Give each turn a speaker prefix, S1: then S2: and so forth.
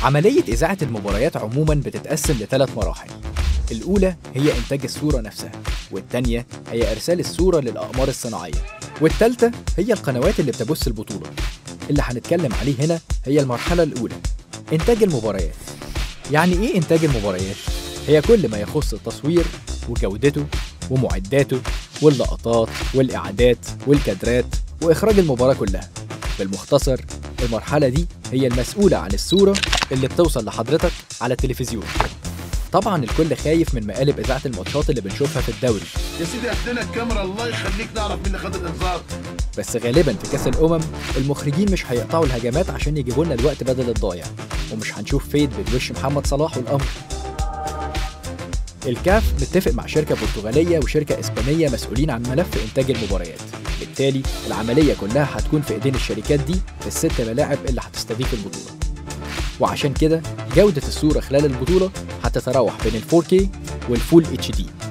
S1: عملية إذاعة المباريات عموما بتتقسم لثلاث مراحل الأولى هي إنتاج الصورة نفسها والتانية هي إرسال الصورة للأقمار الصناعية والتالتة هي القنوات اللي بتبث البطولة اللي هنتكلم عليه هنا هي المرحلة الأولى إنتاج المباريات يعني إيه إنتاج المباريات؟ هي كل ما يخص التصوير وجودته ومعداته واللقطات والإعادات والكادرات وإخراج المباراة كلها بالمختصر المرحلة دي هي المسؤولة عن الصورة اللي بتوصل لحضرتك على التلفزيون طبعا الكل خايف من مقالب إذاعة الماتشات اللي بنشوفها في الدوري
S2: يا سيدي هات لنا الكاميرا الله يخليك نعرف مين اللي خد الانذار
S1: بس غالبا في كأس الأمم المخرجين مش هيقطعوا الهجمات عشان يجيبوا لنا الوقت بدل الضايع ومش هنشوف فيد بين وش محمد صلاح والأمر الكاف متفق مع شركة برتغالية وشركة إسبانية مسؤولين عن ملف إنتاج المباريات بالتالي العملية كلها هتكون في إيدين الشركات دي في الست ملاعب اللي هتستضيف البطولة وعشان كده جودة الصورة خلال البطولة هتتراوح بين ال 4K وال Full HD